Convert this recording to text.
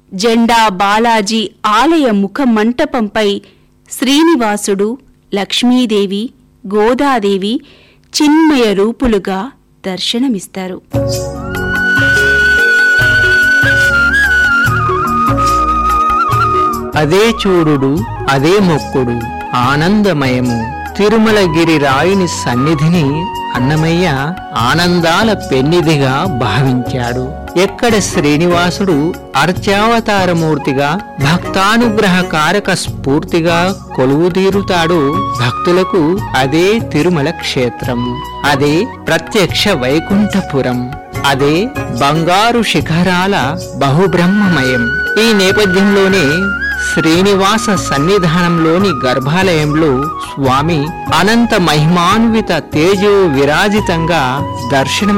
జెండా బాలాజీ ఆలయ ముఖ మంటపంపై శ్రీనివాసుడు లక్ష్మీదేవి గోదాదేవి చిన్మయ రూపులుగా దర్శనమిస్తారు అదే చూడుడు అదే మొక్కుడు ఆనందమయము తిరుమలగిరి రాయుని సన్నిధిని అన్నమయ్య ఆనందాల పెన్నిధిగా భావించాడు ఎక్కడ శ్రీనివాసుడు అర్చావతారమూర్తిగా భక్తానుగ్రహ కారక స్ఫూర్తిగా కొలువుదీరుతాడు భక్తులకు అదే తిరుమల క్షేత్రం అదే ప్రత్యక్ష వైకుంఠపురం అదే బంగారు శిఖరాల బహుబ్రహ్మమయం ఈ నేపథ్యంలోనే శ్రీనివాస సన్నిధానంలోని గర్భాలయంలో స్వామి అనంత మహిమాన్విత తేజో విరాజితంగా దర్శనం